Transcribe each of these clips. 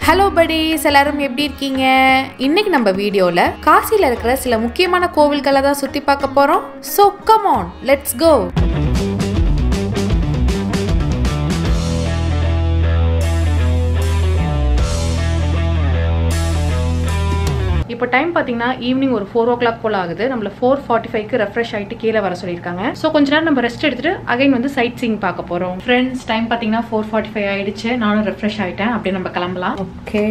hello buddies எல்லாரும் எப்படி இருக்கீங்க இன்னைக்கு நம்ம வீடியோவில் காசியில் இருக்கிற சில முக்கியமான கோவில்களை தான் சுற்றி பார்க்க போகிறோம் so come on let's go இப்போ டைம் பார்த்தீங்கன்னா ஈவினிங் ஒரு ஃபோர் ஓ கிளாக் போல் ஆகுது நம்மள ஃபோர் ஃபார்ட்டி ஃபைவ்க்கு ரெஃப்ரெஷ் ஆகிட்டு கீழே வர சொல்லியிருக்காங்க ஸோ கொஞ்ச நேரம் நம்ம ரெஸ்ட் எடுத்துட்டு அகைன் வந்து சைட் சீங் பார்க்க போகிறோம் ஃப்ரெண்ட்ஸ் டைம் பார்த்தீங்கன்னா ஃபோர் ஃபார்ட்டி ஃபைவ் ஆயிடுச்சு நானும் ரெஃப்ரெஷ் ஆகிட்டேன் அப்படியே நம்ம கிளம்பலாம் ஓகே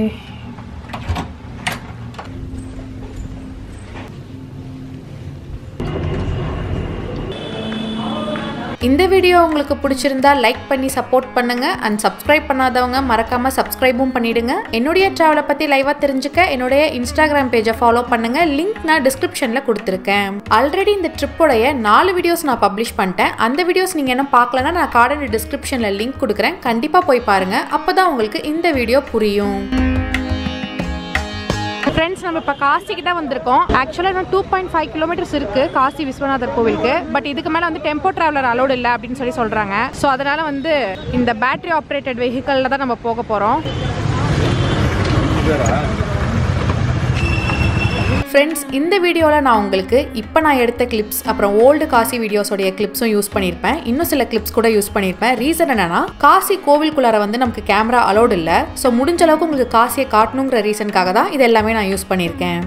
இந்த வீடியோ உங்களுக்கு பிடிச்சிருந்தா லைக் பண்ணி சப்போர்ட் பண்ணுங்க அண்ட் சப்ஸ்கிரைப் பண்ணாதவங்க மறக்காம சப்ஸ்கிரைபும் பண்ணிடுங்க என்னுடைய டிராவலை பத்தி லைவா தெரிஞ்சுக்க என்னுடைய இன்ஸ்டாகிராம் பேஜை ஃபாலோ பண்ணுங்க லிங்க் நான் டிஸ்கிரிப்ஷன்ல கொடுத்துருக்கேன் ஆல்ரெடி இந்த ட்ரிப்போடைய நாலு வீடியோஸ் நான் பப்ளிஷ் பண்ணிட்டேன் அந்த வீடியோஸ் நீங்க என்ன பார்க்கலன்னா நான் கார்டன் டிஸ்கிரிப்ஷன்ல லிங்க் கொடுக்குறேன் கண்டிப்பா போய் பாருங்க அப்பதான் உங்களுக்கு இந்த வீடியோ புரியும் ஃப்ரெண்ட்ஸ் நம்ம இப்போ காசிக்கு தான் வந்திருக்கோம் ஆக்சுவலாக இன்னும் டூ பாயிண்ட் ஃபைவ் கிலோமீட்டர்ஸ் இருக்கு காசி விஸ்வநாதர் கோவிலுக்கு பட் இதுக்கு மேலே வந்து டெம்போ டிராவலர் அலோடு இல்லை அப்படின்னு சொல்லி சொல்கிறாங்க ஸோ அதனால வந்து இந்த பேட்டரி ஆப்ரேட்டட் வெஹிக்கலில் தான் நம்ம போக போகிறோம் ஃப்ரெண்ட்ஸ் இந்த வீடியோவில் நான் உங்களுக்கு இப்போ நான் எடுத்த கிளிப்ஸ் அப்புறம் ஓல்டு காசி வீடியோஸோடைய கிளிப்ஸும் யூஸ் பண்ணியிருப்பேன் இன்னும் சில கிளிப்ஸ் கூட யூஸ் பண்ணியிருப்பேன் ரீசன் என்னன்னா காசி கோவிலுக்குள்ளார வந்து நமக்கு கேமரா அலோடு இல்லை ஸோ முடிஞ்ச அளவுக்கு உங்களுக்கு காசியை காட்டணுங்கிற ரீசனுக்காக தான் இது எல்லாமே நான் யூஸ் பண்ணியிருக்கேன்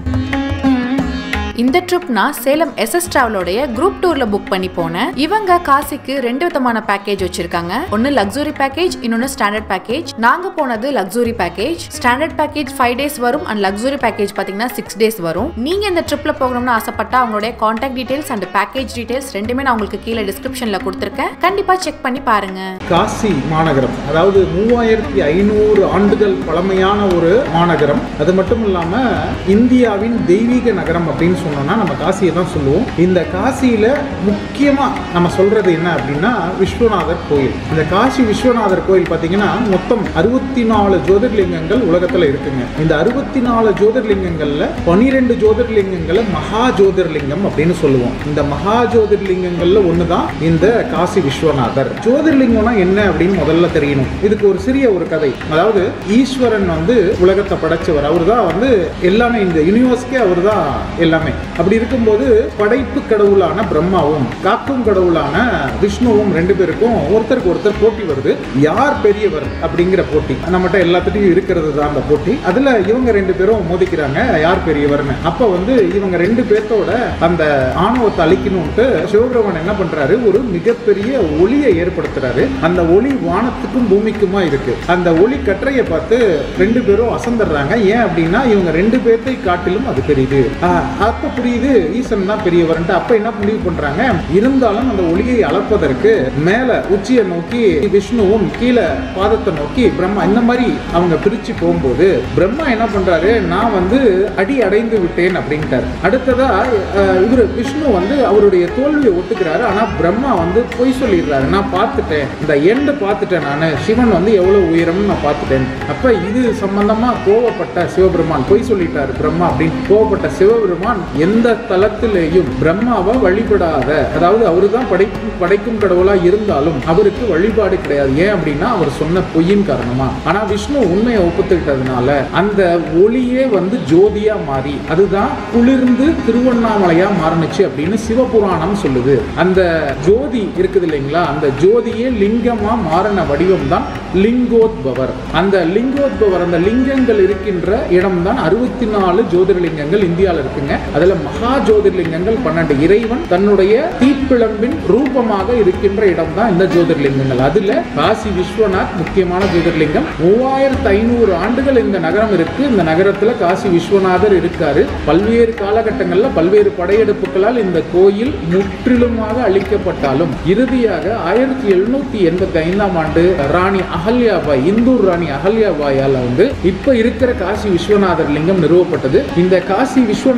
இந்த ட்ரிப் நான் சேலம் எஸ்எஸ் டிராவலோடைய குரூப் டூர்ல புக் பண்ணி போனேன் இவங்க காசிக்கு ரெண்டு விதமான பேக்கேஜ் வச்சிருக்காங்க ஒன்னு லக்ஸுரி பேக்கேஜ் இன்னொன்னு ஸ்டாண்டர்ட் பேக்கேஜ் நாங்க போனது luxury package standard package five days வரும் அண்ட் லக்ஸுரி பேக்கேஜ் பாத்தீங்கன்னா சிக்ஸ் டேஸ் வரும் நீங்க இந்த ட்ரிப்ல போகணும்னு ஆசைப்பட்டா அவங்களுடைய contact details and package details ரெண்டுமே நான் உங்களுக்கு கீழே டிஸ்கிரிப்ஷன்ல கொடுத்துருக்கேன் கண்டிப்பா செக் பண்ணி பாருங்க காசி மாநகரம் அதாவது மூவாயிரத்தி ஐநூறு ஆண்டுகள் பழமையான ஒரு மாநகரம் அது மட்டும் இல்லாம இந்தியாவின் தெய்வீக நகரம் அப்படின்னு சொன்னோம்னா நம்ம காசியை தான் சொல்லுவோம் இந்த காசியில முக்கியமா நம்ம சொல்றது என்ன அப்படின்னா விஸ்வநாதர் கோயில் இந்த காசி விஸ்வநாதர் கோயில் பார்த்தீங்கன்னா மொத்தம் அறுபத்தி நாலு ஜோதிர்லிங்கங்கள் உலகத்துல இருக்குங்க இந்த அறுபத்தி நாலு ஜோதிர்லிங்கங்கள்ல பனிரெண்டு ஜோதிர்லிங்கங்களை மகா ஜோதிர்லிங்கம் அப்படின்னு சொல்லுவோம் இந்த மகா ஜோதிர்லிங்கங்கள்ல ஒண்ணுதான் இந்த காசி விஸ்வநாதர் ஜோதிர்லிங்கம்னா என்ன அப்படின்னு முதல்ல தெரியணும் இதுக்கு ஒரு சிறிய ஒரு கதை அதாவது ஈஸ்வரன் வந்து உலகத்தை படைச்சவர் அவர் தான் வந்து எல்லாமே இந்த யூனிவர்ஸ்க்கே அவர் தான் எல்லாமே அப்படி இருக்கும்போது படைப்பு கடவுளான பிரம்மாவும் காக்கும் கடவுளான விஷ்ணுவும் ரெண்டு பேருக்கும் ஒருத்தருக்கு ஒருத்தர் போட்டி வருது யார் பெரியவர் அப்படிங்கிற போட்டி நம்மகிட்ட எல்லாத்துட்டையும் இருக்கிறது தான் அந்த போட்டி அதுல இவங்க ரெண்டு பேரும் மோதிக்கிறாங்க யார் பெரியவர்னு அப்ப வந்து இவங்க ரெண்டு பேர்த்தோட அந்த ஆணவத்தை அழிக்கணும்ட்டு சிவபெருமான் என்ன பண்றாரு ஒரு மிகப்பெரிய ஒளியை ஏற்படுத்துறாரு அந்த ஒளி வானத்துக்கும் பூமிக்குமா இருக்கு அந்த ஒளி கற்றையை பார்த்து ரெண்டு பேரும் அசந்துடுறாங்க ஏன் அப்படின்னா இவங்க ரெண்டு பேர்த்தை காட்டிலும் அது பெரியது ஆஹ் அப்ப புரியுது ஈசன் தான் பெரியவர்ன்ட்டு அப்ப என்ன முடிவு பண்றாங்க இருந்தாலும் அந்த ஒளியை அளப்பதற்கு மேல உச்சியை நோக்கி விஷ்ணுவும் கீழே பாதத்தை நோக்கி பிரம்மா இந்த மாதிரி அவங்க பிரிச்சு போகும்போது பிரம்மா என்ன பண்றாரு நான் வந்து அடி அடைந்து விட்டேன் அப்படின்ட்டார் அடுத்ததா அஹ், இவரு விஷ்ணு வந்து அவருடைய தோல்வியை ஒத்துக்கிறாரு ஆனா பிரம்மா வந்து பொய் சொல்லிடுறாரு நான் பார்த்துட்டேன் இந்த எண்டு பார்த்துட்டேன் நான் சிவன் வந்து எவ்வளவு உயரம்னு நான் பார்த்துட்டேன் அப்ப இது சம்பந்தமா கோவப்பட்ட சிவபெருமான் பொய் சொல்லிட்டாரு பிரம்மா அப்படின்னு கோவப்பட்ட சிவபெருமான் எந்த தலத்திலேயும் பிரம்மாவை வழிபடாத அதாவது அவரு தான் படைக்கும் படைக்கும் கடவுளா இருந்தாலும் அவருக்கு வழிபாடு கிடையாது ஏன் அப்படின்னா அவர் சொன்ன பொய்யின் காரணமா ஆனா விஷ்ணு உண்மையை ஒப்புத்துக்கிட்டதுனால அந்த ஒளியே வந்து ஜோதியா மாறி அதுதான் குளிர்ந்து திருவண்ணாமலையா மாறுனுச்சு அப்படின்னு சிவபுராணம் சொல்லுது அந்த ஜோதி இருக்குது இல்லைங்களா அந்த ஜோதியே லிங்கமா மாறின வடிவம் தான் லிங்கோத்பவர் அந்த லிங்கோத்பவர் அந்த லிங்கங்கள் இருக்கின்ற இடம் தான் அறுபத்தி நாலு ஜோதிர்லிங்கங்கள் இந்தியாவில் இருக்குங்க அதுல மகா ஜோதிர்லிங்கங்கள் பன்னெண்டு இறைவன் தன்னுடைய தீப்பிழம்பின் ரூபமாக இருக்கின்ற இடம் தான் இந்த ஜோதிர்லிங்கங்கள் அதுல காசி விஸ்வநாத் முக்கியமான ஜோதிர்லிங்கம் மூவாயிரத்து ஐநூறு ஆண்டுகள் இந்த நகரம் இருக்கு இந்த நகரத்துல காசி விஸ்வநாதர் இருக்காரு பல்வேறு காலகட்டங்கள்ல பல்வேறு படையெடுப்புகளால் இந்த கோயில் முற்றிலுமாக அழிக்கப்பட்டாலும் இறுதியாக ஆயிரத்தி எழுநூத்தி எண்பத்தி ஐந்தாம் ஆண்டு ராணி அகல்யாபாய் இந்தூர் ராணி அகல்யாபாயால வந்து இப்ப இருக்கிற காசி விஸ்வநாதர் லிங்கம் நிறுவப்பட்டது இந்த காசி விஸ்வநாதர் கோயில்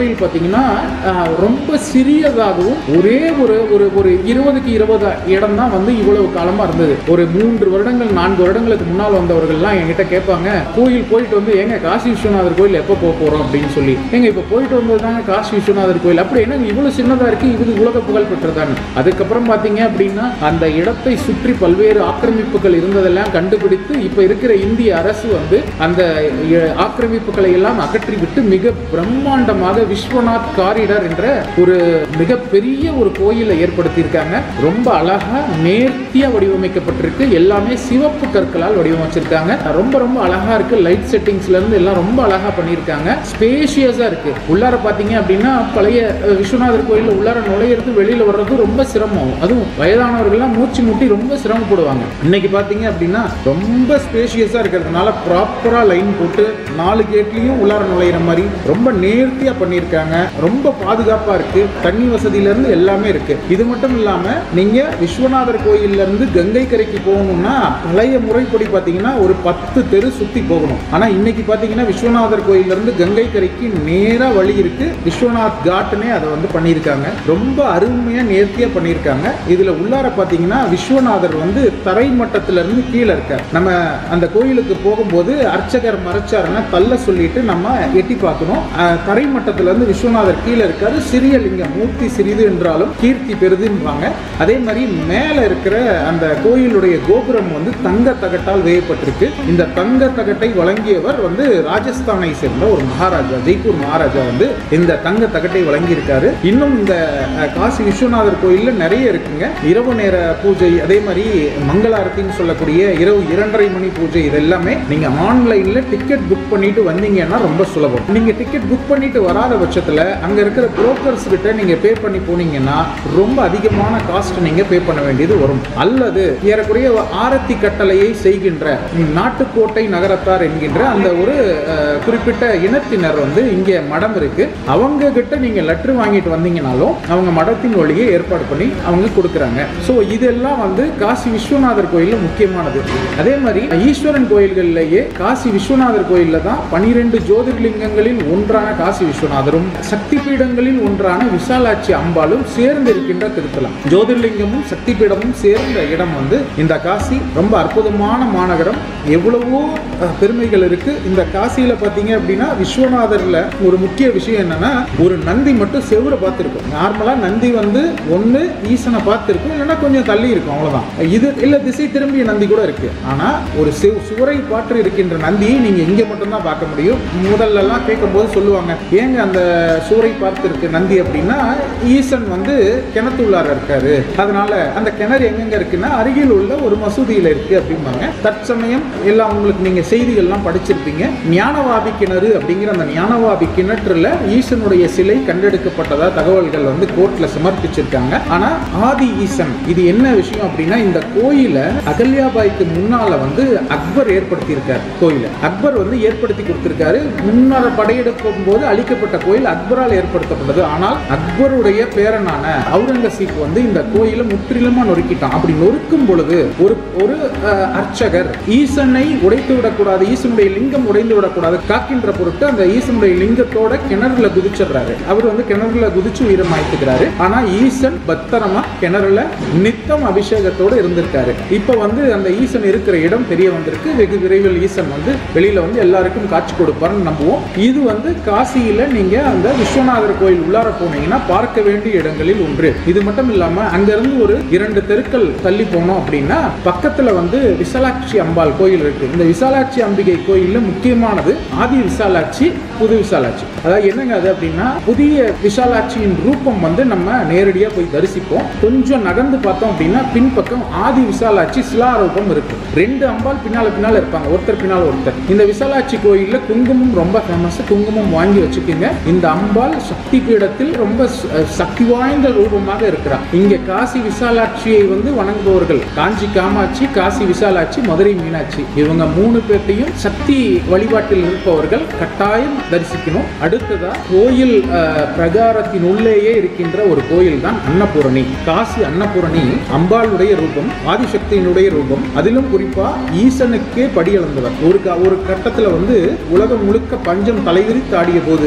கோயில் பார்த்தீங்கன்னா அஹ், ரொம்ப சிறியதாகவும் ஒரே ஒரு ஒரு ஒரு இருபதுக்கு இருபது இடம் தான் வந்து இவ்வளவு காலமா இருந்தது ஒரு மூன்று வருடங்கள் நான்கு வருடங்களுக்கு முன்னால் வந்தவர்கள்லாம் என்கிட்ட கேட்பாங்க கோயில் போயிட்டு வந்து ஏங்க காசி விஸ்வநாதர் கோயில் எப்போ போக போறோம் அப்படின்னு சொல்லி ஏங்க இப்போ போயிட்டு வந்தது தாங்க காசி விஸ்வநாதர் கோயில் அப்படி என்னங்க இவ்வளவு சின்னதா இருக்கு இது உலக புகழ் பெற்றதான்னு அதுக்கப்புறம் பார்த்தீங்க அப்படின்னா அந்த இடத்தை சுற்றி பல்வேறு ஆக்கிரமிப்புகள் இருந்ததெல்லாம் கண்டுபிடித்து இப்போ இருக்கிற இந்திய அரசு வந்து அந்த இ- ஆக்கிரமிப்புகளை எல்லாம் அகற்றிவிட்டு மிக பிரம்மாண்டமாக விஸ்வநாத் காரிடர் என்ற ஒரு மிகப்பெரிய ஒரு கோயிலை ஏற்படுத்தியிருக்காங்க ரொம்ப அழகா நேர்த்தியா வடிவமைக்கப்பட்டிருக்கு எல்லாமே சிவப்பு கற்களால் வடிவமைச்சிருக்காங்க ரொம்ப ரொம்ப அழகா இருக்கு லைட் செட்டிங்ஸ்ல இருந்து எல்லாம் ரொம்ப அழகா பண்ணியிருக்காங்க ஸ்பேஷியஸா இருக்கு உள்ளார பாத்தீங்க அப்படின்னா பழைய அஹ், விஸ்வநாதர் கோயில்ல உள்ளார நுழையிறது வெளியில வர்றது ரொம்ப சிரமம் அதுவும் வயதானவர்கள்லாம் மூச்சு முட்டி ரொம்ப சிரமப்படுவாங்க இன்னைக்கு பாத்தீங்க அப்படின்னா ரொம்ப ஸ்பேஷியஸா இருக்கிறதுனால ப்ராப்பரா லைன் போட்டு நாலு கேட்லயும் உள்ளார நுழையிற மாதிரி ரொம்ப நேர்த்தியா பண்ணியிருக்காங்க ரொம்ப பாதுகாப்பா இருக்கு தண்ணி வசதியில இருந்து எல்லாமே இருக்கு இது மட்டும் இல்லாம நீங்க விஸ்வநாதர் கோயில்ல இருந்து கங்கை கரைக்கு போகணும்னா பழைய முறைப்படி பாத்தீங்கன்னா ஒரு பத்து தெரு சுத்தி போகணும் ஆனா இன்னைக்கு பாத்தீங்கன்னா விஸ்வநாதர் கோயில்ல இருந்து கங்கை கரைக்கு நேரா வழி இருக்கு விஸ்வநாத் காட்னே அதை வந்து பண்ணியிருக்காங்க ரொம்ப அருமையா நேர்த்தியா பண்ணியிருக்காங்க இதுல உள்ளார பாத்தீங்கன்னா விஸ்வநாதர் வந்து தரை மட்டத்துல இருந்து கீழே இருக்கார் நம்ம அந்த கோயிலுக்கு போகும்போது அர்ச்சகர் மறைச்சாருன்னா தள்ள சொல்லிட்டு நம்ம எட்டி பார்க்கணும் அஹ், தரை மட்டத்துல இருந்து விஸ்வநாதர் கீழே இருக்காரு சிறிய லிங்கம் மூர்த்தி சிறிது என்றாலும் கீர்த்தி பெரிதுன்பாங்க அதே மாதிரி மேல இருக்கிற அந்த கோயிலுடைய கோபுரம் வந்து தங்க தகட்டால் வேயப்பட்டிருக்கு இந்த தங்க தகட்டை வழங்கியவர் வந்து ராஜஸ்தானை சேர்ந்த ஒரு மகாராஜா ஜெய்ப்பூர் மகாராஜா வந்து இந்த தங்க தகட்டை வழங்கியிருக்காரு இன்னும் இந்த அஹ், காசி விஸ்வநாதர் கோயில்ல நிறைய இருக்குங்க இரவு நேர பூஜை அதே மாதிரி மங்களாரத்தின்னு சொல்லக்கூடிய இரவு இரண்டரை மணி பூஜை இது எல்லாமே நீங்க ஆன்லைன்ல டிக்கெட் புக் பண்ணிட்டு வந்தீங்கன்னா ரொம்ப சுலபம் நீங்க டிக்கெட் புக் பண்ணிட்டு வராத பட்சத்துல அங்க இருக்கிற புரோக்கர்ஸ் கிட்ட நீங்க பே பண்ணி போனீங்கன்னா ரொம்ப அதிகமான காஸ்ட் நீங்க பே பண்ண வேண்டியது வரும் அல்லது ஏறக்குறைய ஆரத்தி கட்டளையை செய்கின்ற நாட்டுக்கோட்டை நகரத்தார் என்கின்ற அந்த ஒரு அஹ், குறிப்பிட்ட இனத்தினர் வந்து இங்க மடம் இருக்கு அவங்க கிட்ட நீங்க லெட்டர் வாங்கிட்டு வந்தீங்கனாலும் அவங்க மடத்தின் வழியே ஏற்பாடு பண்ணி அவங்க கொடுக்குறாங்க ஸோ இதெல்லாம் வந்து காசி விஸ்வநாதர் கோயில்ல முக்கியமானது அதே மாதிரி ஈஸ்வரன் கோயில்கள்லேயே காசி விஸ்வநாதர் கோயில்ல தான் பனிரெண்டு ஜோதிர்லிங்கங்களில் ஒன்றான காசி விஸ்வநாதரும் சக்தி பீடங்களில் ஒன்றான விசாலாட்சி அம்பாளும் சேர்ந்து இருக்கின்ற திருத்தலம் ஜோதிர்லிங்கமும் சக்தி பீடமும் சேர்ந்த இடம் வந்து இந்த காசி ரொம்ப அற்புதமான மாநகரம் எவ்வளவோ அஹ், பெருமைகள் இருக்கு இந்த காசியில பாத்தீங்க அப்படின்னா விஸ்வநாதர்ல ஒரு முக்கிய விஷயம் என்னன்னா ஒரு நந்தி மட்டும் செவுரை பார்த்துருக்கும் நார்மலா நந்தி வந்து ஒண்ணு ஈசனை பார்த்துருக்கும் இல்லைன்னா கொஞ்சம் தள்ளி இருக்கும் அவ்வளவுதான் இது இல்ல திசை திரும்பிய நந்தி கூட இருக்கு ஆனா ஒரு செவ்- சுவரை பாற்று இருக்கின்ற நந்தியை நீங்க இங்க மட்டும்தான் பார்க்க முடியும் முதல்ல எல்லாம் கேட்கும்போது சொல்லுவாங்க ஏங்க அந்த சுவரை பார்த்து இருக்கு நந்தி அப்படின்னா ஈசன் வந்து கிணத்துள்ளார இருக்காரு அதனால அந்த கிணறு எங்கெங்க இருக்குன்னா அருகில் உள்ள ஒரு மசூதியில இருக்கு அப்படிம்பாங்க தற்சமயம் எல்லாம் உங்களுக்கு நீங்க செய்திகள்லாம் படிச்சிருப்பீங்க ஞானவாபி கிணறு அப்படிங்கிற அந்த ஞானவாபி கிணற்றுல ஈசனுடைய சிலை கண்டெடுக்கப்பட்டதா தகவல்கள் வந்து கோர்ட்ல சமர்ப்பிச்சிருக்காங்க ஆனா ஆதி ஈசன் இது என்ன விஷயம் அப்படின்னா இந்த கோயில அகல்யாபாய்க்கு முன்னால வந்து அக்பர் ஏற்படுத்தியிருக்கார் கோயிலை அக்பர் வந்து ஏற்படுத்தி கொடுத்திருக்காரு முன்னால படையெடுக்கும் போது அழிக்கப்பட்ட கோயில் அக்பரால் ஏற்படுத்தப்பட்டது ஆனால் அக்பருடைய பேரனான அவுரங்கசீப் வந்து இந்த கோயிலை முற்றிலுமா நொறுக்கிட்டான் அப்படி நொறுக்கும் பொழுது ஒரு ஒரு அஹ், அர்ச்சகர் ஈசனை உடைத்து விடக்கூடாது ஈசனுடைய லிங்கம் உடைந்து விடக்கூடாது காக்கின்ற பொருட்டு அந்த ஈசனுடைய லிங்கத்தோட கிணறுல குதிச்சிடுறாரு அவர் வந்து கிணறுல குதிச்சு உயிரை மாய்த்துக்கிறாரு ஆனா ஈசன் பத்திரமா கிணறுல நித்தம் அபிஷேகத்தோட இருந்திருக்காரு இப்ப வந்து அந்த ஈசன் இருக்கிற இடம் தெரிய வந்திருக்கு வெகு விரைவில் ஈசன் வந்து வெளியில வந்து எல்லாருக்கும் காட்சி கொடுப்பாருன்னு நம்புவோம் இது வந்து காசியில நீங்க அந்த விஸ்வநாதர் கோயில் உள்ளார போனீங்கன்னா பார்க்க வேண்டிய இடங்களில் ஒன்று இது மட்டும் இல்லாம அங்க இருந்து ஒரு இரண்டு தெருக்கள் தள்ளி போனோம் அப்படின்னா பக்கத்துல வந்து விசாலாட்சி அம்பாள் கோயில் இருக்கு இந்த விசாலாட்சி அம்பிகை கோயில்ல முக்கியமானது ஆதி விசாலாட்சி புது விசாலாட்சி அதாவது என்னங்க அது அப்படின்னா புதிய விசாலாட்சியின் ரூபம் வந்து நம்ம நேரடியா போய் தரிசிப்போம் கொஞ்சம் நகர்ந்து பார்த்தோம் அப்படின்னா பின்பக்கம் ஆதி விசாலாட்சி சிலாரூபம் இருக்கு ரெண்டு அம்பாள் பின்னால பின்னால இருப்பாங்க ஒருத்தர் பின்னால் ஒருத்தர் இந்த விசாலாட்சி கோயில்ல குங்குமம் ரொம்ப ஃபேமஸ் குங்குமம் வாங்கி வச்சுக்கோங்க இந்த அம்பாள் சக்தி பீடத்தில் ரொம்ப ச- சக்தி வாய்ந்த ரூபமாக இருக்கிறார் இங்க காசி விசாலாட்சியை வந்து வணங்குபவர்கள் காஞ்சி காமாட்சி காசி விசாலாட்சி மதுரை மீனாட்சி இவங்க மூணு பேர்த்தையும் சக்தி வழிபாட்டில் இருப்பவர்கள் கட்டாயம் தரிசிக்கணும் அடுத்ததா கோயில் அஹ், பிரகாரத்தின் உள்ளேயே இருக்கின்ற ஒரு கோயில் தான் அன்னபூரணி காசி அன்னபூரணி அம்பாளுடைய ரூபம் ஆதிசக்தியினுடைய ரூபம் அதிலும் குறிப்பா ஈசனுக்கே படி அளந்தவர் ஒரு க- ஒரு கட்டத்துல வந்து உலகம் முழுக்க பஞ்சம் தலைவிரித்து ஆடிய போது ஈசன்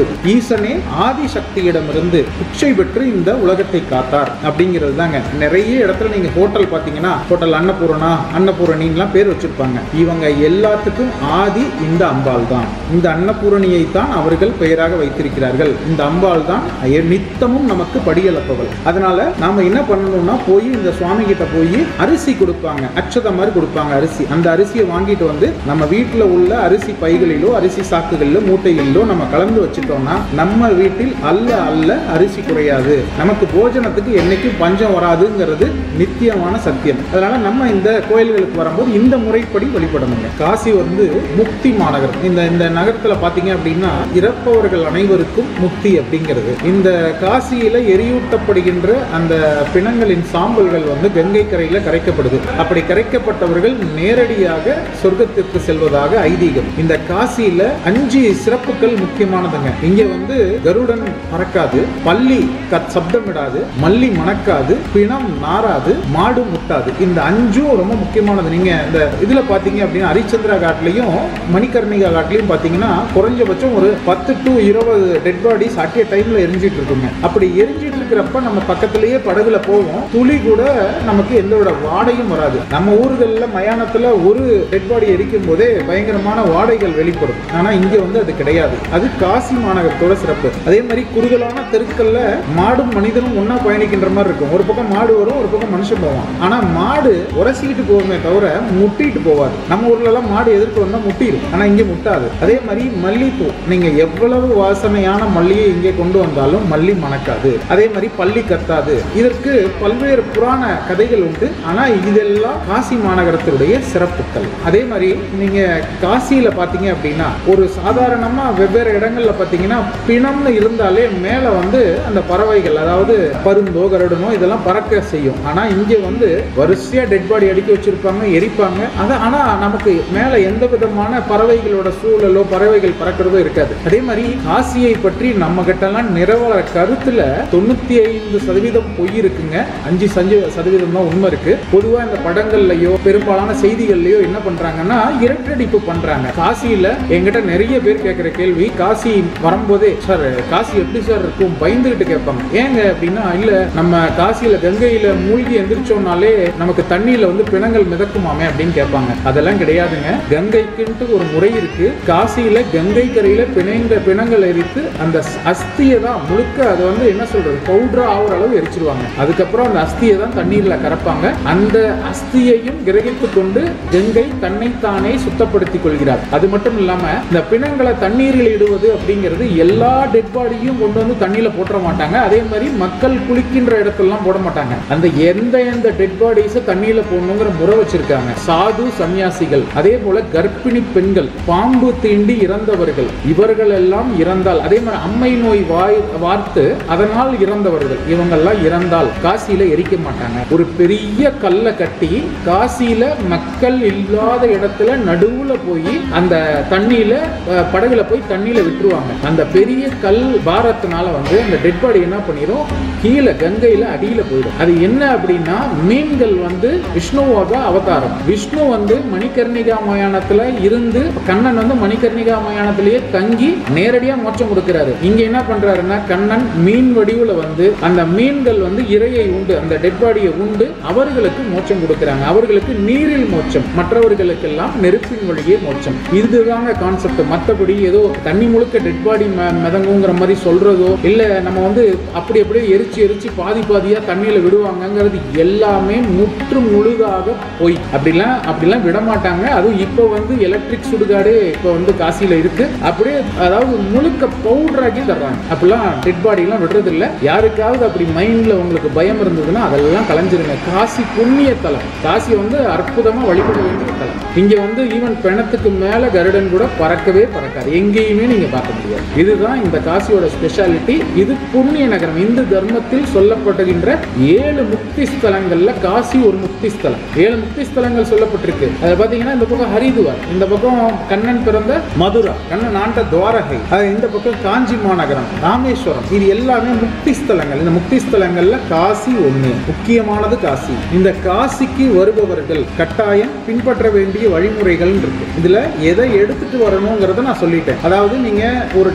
ஈசனே ஆதிசக்தியிடமிருந்து பிச்சை பெற்று இந்த உலகத்தை காத்தார் அப்படிங்கிறது தாங்க நிறைய இடத்துல நீங்க ஹோட்டல் பாத்தீங்கன்னா ஹோட்டல் அன்னபூரணா அன்னபூரணின்லாம் பேர் வச்சிருப்பாங்க இவங்க எல்லாத்துக்கும் ஆதி இந்த அம்பாள் தான் இந்த அன்னபூரணியை தான் அவர்கள் பெயராக வைத்திருக்கிறார்கள் இந்த அம்பாள் தான் நித்தமும் நமக்கு படியளப்பவள் அதனால நாம என்ன பண்ணணும்னா போய் இந்த சுவாமி கிட்ட போய் அரிசி கொடுப்பாங்க அச்சத மாதிரி கொடுப்பாங்க அரிசி அந்த அரிசியை வாங்கிட்டு வந்து நம்ம வீட்டில் உள்ள அரிசி பைகளிலோ அரிசி சாக்குகளிலோ மூட்டைகளிலோ நம்ம கலந்து வச்சுட்டோம்னா நம்ம வீட்டில் அல்ல அல்ல அரிசி குறையாது நமக்கு போஜனத்துக்கு என்னைக்கும் பஞ்சம் வராதுங்கிறது நித்தியமான சத்தியம் அதனால நம்ம இந்த கோயில்களுக்கு வரும்போது இந்த முறைப்படி வழிபடணுங்க காசி வந்து முக்தி மாநகரம் இந்த இந்த நகரத்துல பாத்தீங்க அப்படின்னா இறப்பவர்கள் அனைவருக்கும் முக்தி அப்படிங்கிறது இந்த காசியில எரியூட்டப்படுகின்ற அந்த பிணங்களின் சாம்பல்கள் வந்து கங்கை கரையில கரைக்கப்படுது அப்படி கரைக்கப்பட்டவர்கள் நேரடியாக சொர்க்கத்திற்கு செல்வதாக ஐதீகம் இந்த காசியில அஞ்சு சிறப்புகள் முக்கியமானதுங்க இங்க வந்து கருடன் பறக்காது பள்ளி கத் சப்தமிடாது மல்லி மணக்காது பிணம் நாராது மாடு முட்டாது இந்த அஞ்சும் ரொம்ப முக்கியமானது நீங்க இந்த இதுல பாத்தீங்க அப்படின்னா ஹரிச்சந்திரா காட்லயும் மணிகர்ணிகா காட்லயும் பாத்தீங்கன்னா குறைஞ்சபட்சம் ஒரு பத்து டு இருபது டெட் பாடிஸ் அட் டைம்ல எரிஞ்சிட்டு இருக்குங்க அப்படி எரிஞ்சிட்டு இருக்கிறப்ப நம்ம பக்கத்திலேயே படகுல போவோம் துளி கூட நமக்கு எந்தோட வாடையும் வராது நம்ம ஊர்கள்ல மயானத்துல ஒரு டெட் பாடி எரிக்கும் போதே பயங்கரமான வாடைகள் வெளிப்படும் ஆனா இங்க வந்து அது கிடையாது அது காசி மாநகரத்தோட சிறப்பு அதே மாதிரி குறுகலான தெருக்கள்ல மாடும் மனிதனும் ஒண்ணா பயணிக்கின்ற மாதிரி இருக்கும் ஒரு பக்கம் மாடு வரும் ஒரு பக்கம் மனுஷன் போவான் ஆனா மாடு உரசிக்கிட்டு போகுமே தவிர முட்டிட்டு போவாது நம்ம ஊர்ல எல்லாம் மாடு எதிர்த்து வந்தா முட்டிடும் ஆனா இங்க முட்டாது அதே மாதிரி மல்லிப்பூ நீங்க எவ்வளவு வாசனையான மல்லியை இங்கே கொண்டு வந்தாலும் மல்லி மணக்காது அதே மாதிரி பள்ளி கத்தாது இதற்கு பல்வேறு புராண கதைகள் உண்டு ஆனா இதெல்லாம் காசி மாநகரத்தினுடைய சிறப்புகள் அதே மாதிரி நீங்க காசியில பாத்தீங்க அப்படின்னா ஒரு சாதாரணமா வெவ்வேறு இடங்கள்ல பாத்தீங்கன்னா பிணம்னு இருந்தாலே மேல வந்து அந்த பறவைகள் அதாவது பருந்தோ கருடனோ இதெல்லாம் பறக்க செய்யும் ஆனா இங்க வந்து வரிசையா டெட் பாடி அடுக்கி வச்சிருப்பாங்க எரிப்பாங்க அது ஆனா நமக்கு மேல எந்த விதமான பறவைகளோட சூழலோ பறவைகள் பறக்கிறதோ இருக்காது அதே மாதிரி காசியை பற்றி நம்ம கிட்டலாம் நிறவர கருத்துல தொண்ணூத்தி ஐந்து சதவீதம் பொய் இருக்குங்க அஞ்சு சஞ்சு சதவீதம் தான் உண்மை இருக்கு பொதுவா இந்த படங்கள்லயோ பெரும்பாலான செய்திகள்லயோ என்ன பண்றாங்கன்னா இரட்டடிப்பு பண்றாங்க காசியில என்கிட்ட நிறைய பேர் கேட்கிற கேள்வி காசி வரும்போதே சார் காசி எப்படி சார் இருக்கும் பயந்துகிட்டு கேட்பாங்க ஏங்க அப்படின்னா இல்ல நம்ம காசியில கங்கையில மூழ்கி எந்திரிச்சோம்னாலே நமக்கு தண்ணியில வந்து பிணங்கள் மிதக்குமாமே அப்படின்னு கேட்பாங்க அதெல்லாம் கிடையாதுங்க கங்கைக்குன்ட்டு ஒரு முறை இருக்கு காசியில கங்கை கரையில பிணைந்த பிணங்கள் எரித்து அந்த அஸ்தியை தான் முழுக்க அதை வந்து என்ன சொல்றது பவுடரா ஆகுற அளவு எரிச்சிருவாங்க அதுக்கப்புறம் அந்த அஸ்தியை தான் தண்ணீர்ல கரைப்பாங்க அந்த அஸ்தியையும் கிரகித்து கொண்டு கங்கை தன்னைத்தானே சுத்தப்படுத்திக் கொள்கிறார் அது மட்டும் இல்லாம இந்த பிணங்களை தண்ணீரில் இடுவது அப்படிங்கிறது எல்லா டெட் பாடியும் கொண்டு வந்து தண்ணியில போட்டுற மாட்டாங்க அதே மாதிரி மக்கள் குளிக்கின்ற இடத்துலலாம் போட மாட்டாங்க அந்த எந்த எந்த டெட் பாடிஸை தண்ணியில போடணுங்கிற முறை வச்சிருக்காங்க சாது சன்னியாசிகள் அதே போல கர்ப்பிணி பெண்கள் பாம்பு தீண்டி இறந்தவர்கள் இவர்கள் எல்லாம் இறந்தால் அதே மாதிரி அம்மை நோய் வாய் வார்த்து அதனால் இறந்தவர்கள் இவங்கெல்லாம் இறந்தால் காசியில எரிக்க மாட்டாங்க ஒரு பெரிய கல்லை கட்டி காசியில மக்கள் இல்லாத இடத்துல நடுவுல போய் அந்த தண்ணியில அஹ், படகுல போய் தண்ணியில விட்டுருவாங்க அந்த பெரிய கல் பாரத்தினால வந்து அந்த டெட் பாடி என்ன பண்ணிடும் கீழே கங்கையில அடியில போயிடும் அது என்ன அப்படின்னா மீன்கள் வந்து விஷ்ணுவோட அவதாரம் விஷ்ணு வந்து மணிகர்ணிகா மயானத்துல இருந்து கண்ணன் வந்து மணிகர்ணிகா மயானத்திலேயே தங்கி நேரடியா மோட்சம் கொடுக்கிறாரு இங்க என்ன பண்றாருன்னா கண்ணன் மீன் வடிவுல வந்து அந்த மீன்கள் வந்து இரையை உண்டு அந்த டெட் பாடியை உண்டு அவர்களுக்கு மோட்சம் கொடுக்கிறாங்க அவர்களுக்கு நீரில் மோட்சம் மற்றவர்களுக்கெல்லாம் நெருப்பின் வழியே மோட்சம் இதுதாங்க கான்செப்ட் மற்றபடி ஏதோ தண்ணி முழுக்க டெட் பாடி மிதங்குங்கிற மாதிரி சொல்றதோ இல்ல நம்ம வந்து அப்படி அப்படியே எரிச்சு எரிச்சு பாதி பாதியா தண்ணியில விடுவாங்கங்கிறது எல்லாமே முற்று முழுதாக போய் அப்படிலாம் அப்படிலாம் விட மாட்டாங்க அதுவும் இப்போ வந்து எலக்ட்ரிக் சுடுகாடு இப்போ வந்து காசியில இருக்கு அப்படியே அதாவது முழுக்க பவுடர் ஆக்கி தர்றாங்க அப்படிலாம் டெட் பாடி எல்லாம் விடுறது இல்ல யாருக்காவது அப்படி மைண்ட்ல உங்களுக்கு பயம் இருந்ததுன்னா அதெல்லாம் கலைஞ்சிருங்க காசி புண்ணிய தலம் காசி வந்து அற்புதமா வழிபட வேண்டிய தலம் இங்க வந்து ஈவன் பிணத்துக்கு மேல கருடன் கூட பறக்கவே பறக்காது எங்கேயுமே நீங்க பார்க்க முடியாது இதுதான் இந்த காசியோட ஸ்பெஷாலிட்டி இது புண்ணிய நகரம் இந்து தர்மத்தில் சொல்லப்படுகின்ற ஏழு முக்தி ஸ்தலங்கள்ல காசி ஒரு முக்தி ஸ்தலம் ஏழு முக்தி ஸ்தலங்கள் சொல்லப்பட்டிருக்கு அது பாத்தீங்கன்னா இந்த பக்கம் ஹரிதுவார் இந்த பக்கம் கண்ணன் பிறந்த மதுரா கண்ணன் ஆண்ட துவாரகை அது இந்த பக்கம் காஞ்சி மாநகரம் ராமேஸ்வரம் இது எல்லாமே முக்தி ஸ்தலங்கள் இந்த முக்தி ஸ்தலங்கள்ல காசி ஒண்ணு முக்கியமானது காசி இந்த காசிக்கு வருபவர்கள் கட்டாயம் பின்பற்ற வேண்டிய வழிமுறைகள் இருக்கு இதுல எதை எடுத்துட்டு வரணுங்கிறத நான் சொல்லிட்டேன் அதாவது நீங்க ஒரு Dress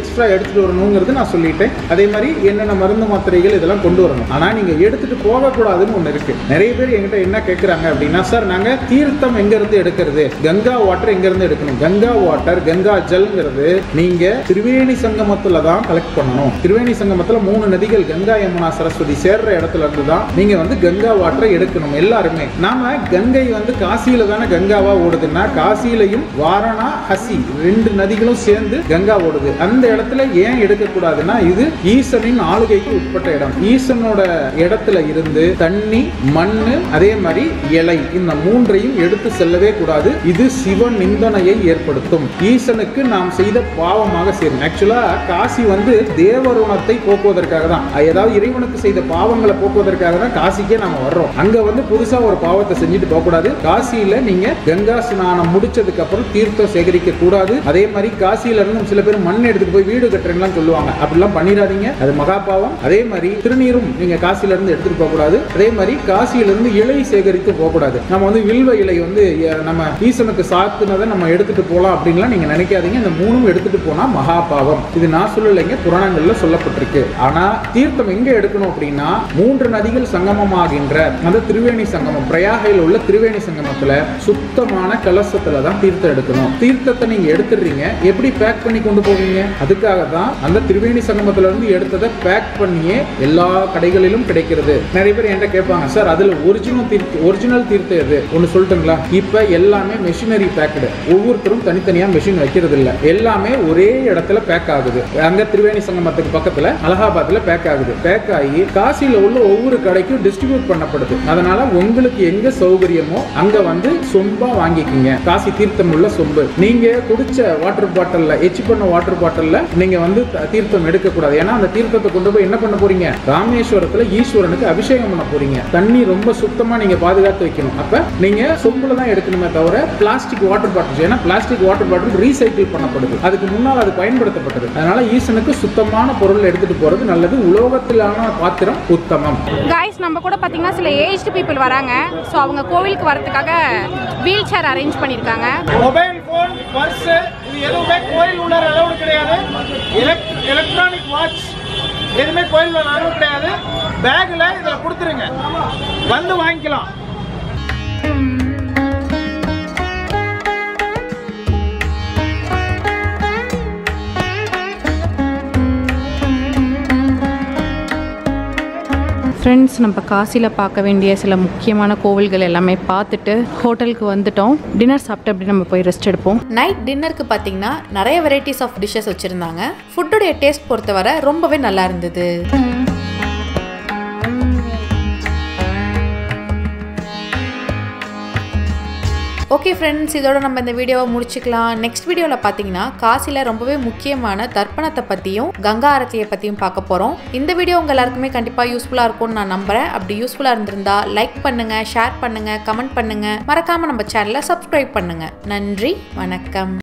எக்ஸ்ட்ரா எடுத்துட்டு வரணுங்கிறது நான் சொல்லிட்டேன் அதே மாதிரி என்னென்ன மருந்து மாத்திரைகள் இதெல்லாம் கொண்டு வரணும் ஆனா நீங்க எடுத்துட்டு போகக்கூடாதுன்னு ஒண்ணு இருக்கு நிறைய பேர் என்கிட்ட என்ன கேட்குறாங்க அப்படின்னா சார் நாங்க தீர்த்தம் எங்க இருந்து எடுக்கிறது கங்கா வாட்டர் எங்க இருந்து எடுக்கணும் கங்கா வாட்டர் கங்கா ஜல்ங்கிறது நீங்க திரிவேணி சங்கமத்துல தான் கலெக்ட் பண்ணணும் திரிவேணி சங்கமத்துல மூணு நதிகள் கங்கா யமுனா சரஸ்வதி சேர்ற இடத்துல இருந்து தான் நீங்க வந்து கங்கா வாட்டரை எடுக்கணும் எல்லாருமே நாம கங்கை வந்து காசியில தானே கங்காவா ஓடுதுன்னா காசியிலையும் வாரணா ஹசி ரெண்டு நதிகளும் சேர்ந்து கங்கா ஓடுது அந்த இடத்துல ஏன் எடுக்கக்கூடாதுன்னா இது ஈசனின் ஆளுகைக்கு உட்பட்ட இடம் ஈசனோட இடத்துல இருந்து தண்ணி மண்ணு அதே மாதிரி இலை இந்த மூன்றையும் எடுத்து செல்லவே கூடாது இது சிவ நிந்தனையை ஏற்படுத்தும் ஈசனுக்கு நாம் செய்த பாவமாக சேரும் ஆக்சுவலா காசி வந்து தேவருணத்தை போக்குவதற்காக தான் ஏதாவது இறைவனுக்கு செய்த பாவங்களை போக்குவதற்காக தான் காசிக்கே நாம வர்றோம் அங்க வந்து புதுசா ஒரு பாவத்தை செஞ்சுட்டு போக கூடாது காசியில நீங்க கங்கா ஸ்நானம் முடிச்சதுக்கு அப்புறம் தீர்த்தம் சேகரிக்க கூடாது அதே மாதிரி காசியில இருந்து சில பேர் மண் எடுத்துட்டு போய் வீடு கட்டுறேன்லாம் சொல்லுவாங்க அப்படிலாம் பண்ணிடாதீங்க அது மகா பாவம் அதே மாதிரி திருநீரும் நீங்க காசியில இருந்து எடுத்துட்டு போக கூடாது அதே மாதிரி காசியில இருந்து இலை சேகரித்து போக கூடாது நம்ம வந்து வில்வ இலை வந்து அஹ், நம்ம ஈசனுக்கு சாத்துனதை நம்ம எடுத்துட்டு போலாம் அப்படின்லாம் நீங்க நினைக்காதீங்க இந்த மூணும் எடுத்துட்டு போனா மகா பாவம் இது நான் சொல்லலைங்க புராணங்கள்ல சொல்லப்பட்டிருக்கு ஆனா தீர்த்தம் எங்க எடுக்கணும் அப்படின்னா மூன்று நதிகள் சங்கமமாகின்ற அந்த திருவேணி சங்கமம் பிரயாகையில் உள்ள திருவேணி சங்கமத்துல சுத்தமான கலசத்துல தான் தீர்த்தம் எடுக்கணும் தீர்த்தத்தை நீங்க எடுத்துடுறீங்க எப்படி பேக் பண்ணி கொண்டு போவீங்க அதுக்காக தான் அந்த திருவேணி சங்கமத்துல இருந்து எடுத்ததை பேக் பண்ணியே எல்லா கடைகளிலும் கிடைக்கிறது நிறைய பேர் என்கிட்ட கேட்பாங்க சார் அதுல ஒரிஜினல் தீர்த்த ஒரிஜினல் தீர்த்தம் எது ஒன்னு சொல்லட்டுங்களா இப்ப எல்லாமே மெஷினரி பேக்கடு ஒவ்வொருத்தரும் தனித்தனியா மெஷின் வைக்கிறது இல்ல எல்லாமே ஒரே இடத்துல பேக் ஆகுது அங்க திரிவேணி சங்கமத்துக்கு பக்கத்துல அலகாபாத்ல பேக் ஆகுது பேக் ஆகி காசியில உள்ள ஒவ்வொரு கடைக்கும் டிஸ்ட்ரிபியூட் பண்ணப்படுது அதனால உங்களுக்கு எங்க சௌகரியமோ அங்க வந்து சொம்பா வாங்கிக்கிங்க காசி தீர்த்தம் உள்ள சொம்பு நீங்க குடிச்ச வாட்டர் பாட்டில்ல எச் பண்ண வாட்டர் பாட்டில்ல நீங்க வந்து த- தீர்த்தம் எடுக்க கூடாது ஏன்னா அந்த தீர்த்தத்தை கொண்டு போய் என்ன பண்ண போறீங்க ராமேஸ்வரத்துல ஈஸ்வரனுக்கு அபிஷேகம் பண்ண போறீங்க தண்ணி ரொம்ப சுத்தமா நீங்க பாதுகாத்து வைக்கணும் அப்ப நீங்க சொம்புல தான் எடுக்கணுமே தவிர பிளாஸ்டிக் வாட்டர் பாட்டில் ஏன்னா பிளாஸ்டிக் வாட்டர் பாட்டில் ரீசைக்கிள் பண்ணப்படுது அதுக்கு முன்னால் அது பயன்படுத்தப்பட்டது அதனால ஈசனுக்கு சுத்தமான பொருள் எடுத்துட்டு போறது நல்லது உலோகத்திலான பாத்திரம் உத்தமம் காய்ஸ் நம்ம கூட பார்த்தீங்கன்னா சில ஏஜ்டு பீப்புள் வராங்க ஸோ அவங்க கோவிலுக்கு வரதுக்காக வீல் சேர் அரேஞ்ச் பண்ணியிருக்காங்க மொபைல் ஃபோன் பர்ஸ் இது எதுவுமே கோயில் உள்ளார அலௌடு கிடையாது எலக்ட்ரானிக் வாட்ச் எதுவுமே கோயில் அலௌடு கிடையாது பேக்கில் இதில் கொடுத்துருங்க வந்து வாங்கிக்கலாம் ஃப்ரெண்ட்ஸ் நம்ம காசியில் பார்க்க வேண்டிய சில முக்கியமான கோவில்கள் எல்லாமே பார்த்துட்டு ஹோட்டலுக்கு வந்துட்டோம் டின்னர் சாப்பிட்டு அப்படி நம்ம போய் ரெஸ்ட் எடுப்போம் நைட் டின்னருக்கு பார்த்தீங்கன்னா நிறைய வெரைட்டிஸ் ஆஃப் டிஷ்ஷஸ் வச்சுருந்தாங்க ஃபுட்டுடைய டேஸ்ட் பொறுத்தவரை ரொம்பவே நல்லா இருந்தது ஓகே ஃப்ரெண்ட்ஸ் இதோட நம்ம இந்த வீடியோவை முடிச்சுக்கலாம் நெக்ஸ்ட் வீடியோவில் பார்த்தீங்கன்னா காசியில் ரொம்பவே முக்கியமான தர்ப்பணத்தை பற்றியும் கங்கா ஆரத்தியை பற்றியும் பார்க்க போகிறோம் இந்த வீடியோ உங்கள் எல்லாருக்குமே கண்டிப்பாக யூஸ்ஃபுல்லாக இருக்கும்னு நான் நம்புகிறேன் அப்படி யூஸ்ஃபுல்லாக இருந்திருந்தா லைக் பண்ணுங்கள் ஷேர் பண்ணுங்கள் கமெண்ட் பண்ணுங்கள் மறக்காமல் நம்ம சேனலை சப்ஸ்கிரைப் பண்ணுங்கள் நன்றி வணக்கம்